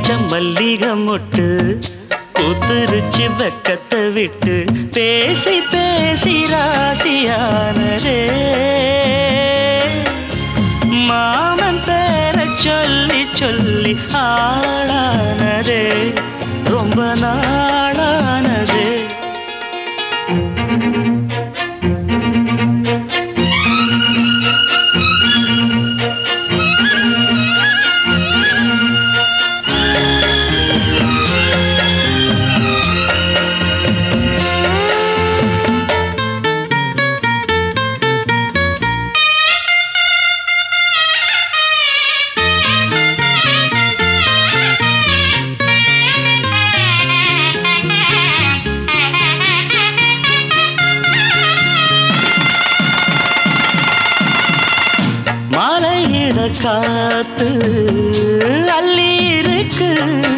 வச்ச மல்லிகை மொட்டு பூத்துருச்சு வெக்கத்தை விட்டு பேசி பேசி ராசியானதே மாமன் பேர சொல்லி சொல்லி ஆளானதே ரொம்ப நாளானதே மாலையிட காத்து அள்ளி இருக்கு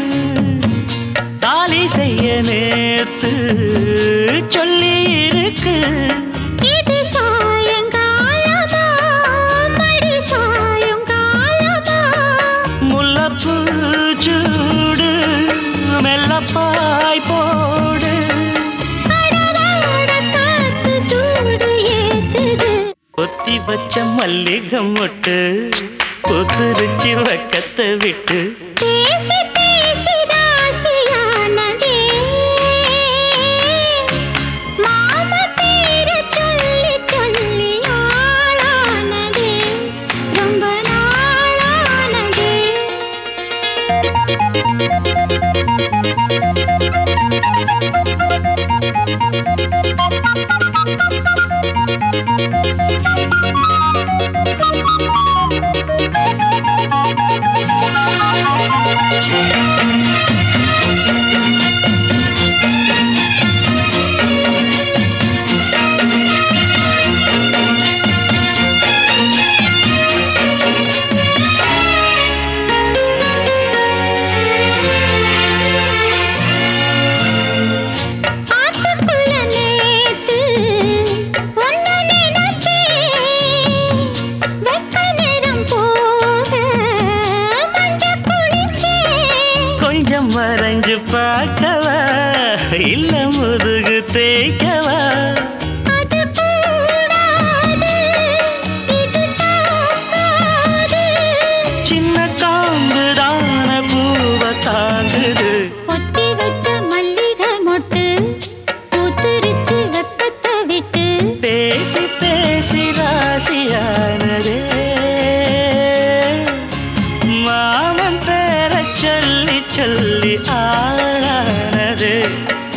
தாலி செய்ய நேத்து சொல்லி இருக்கு இது சாயங்காலமா மடி சாயங்காலமா முல்லப்பூ சூடு மெல்லப்பாய் போடு அடவாட காத்து சூடு ஏத்துது பொத்தி வச்ச மல்லிகை மொட்டு புத்துருச்சி வக்கத்தை விட்டு பேசி பேசி ராசியானதே மாம பேர சொல்லி சொல்லி ஆளானதே ரொம்ப நாளானதே ஆத்துக்குள்ள நேத்து ஒன்னு நினைச்சேன் வெக்க நேரம் போக மஞ்ச குளிச்சேன் கொஞ்சம் வரைஞ்சு பார்க்கவா இல்ல முதுகு தேய்க்கவா அது கூடாது இது தாக்காது சின்ன காம்பு தான பூவை தாங்குது பொத்தி வச்ச மல்லிகை மொட்டு பூத்துருச்சு வெப்பத்தை விட்டு பேசி பேசி ராசியானதே மாமன் பேர சொல்லி சொல்லி ஆளானதே